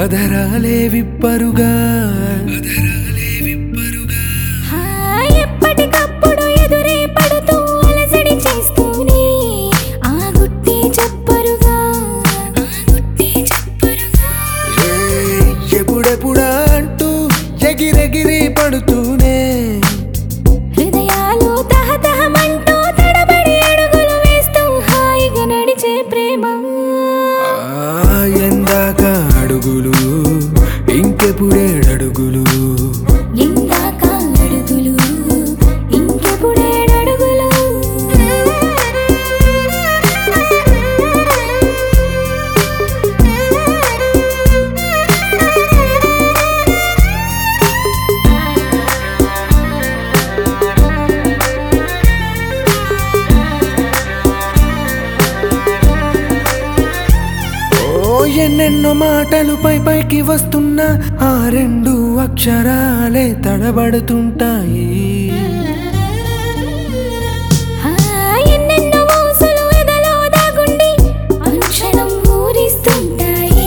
అధరాలే విప్పరుగా హా, ఎప్పటికప్పుడు ఎదురే పడుతూ అలజడి చేస్తూనే ఆ గుట్టి చెప్పరుగా ఆ గుట్టి చెప్పరుగా ఏయ్, ఎప్పుడెప్పుడా అంటూ ఎగిరెగిరి పడుతూనే హృదయాలు తహతహమంటూ తడబడి అడుగులు వేస్తూ హాయిగా నడిచే ప్రేమ ఆ, ఎందాక అడుగులు ఇంకెప్పుడేడడుగులు ఇందాక అడుగులు ఇంకెప్పుడేడడుగులు ఓ ఎన్నెన్నో మాటలు పై పైకి వస్తున్నా ఆ రెండు అక్షరాలే తడబడుతుంటాయి ఆ, ఎన్నెన్నో ఊసులు ఎదలో దాగుండి అనుక్షణం ఊరిస్తుంటాయి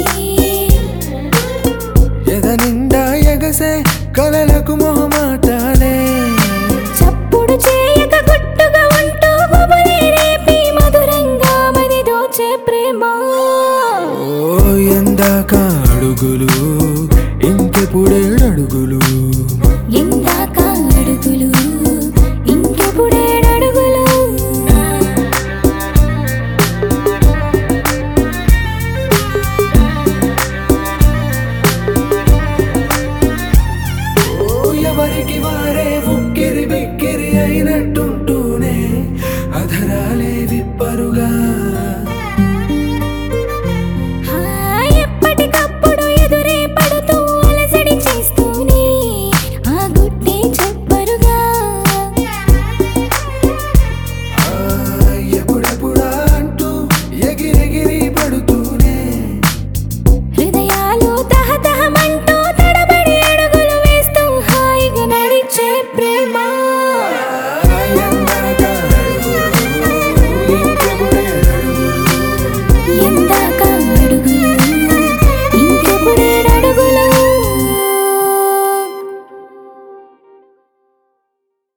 ఎద నిండా ఎగసే కలలకు మొహమాటాలే చప్పుడు చేయక గుట్టుగా ఉంటూ గుబులే రేపి మధురంగా మది దోచే ప్రేమ ఓ ఎందాక అడుగులు ఇంకెప్పుడేడడుగులు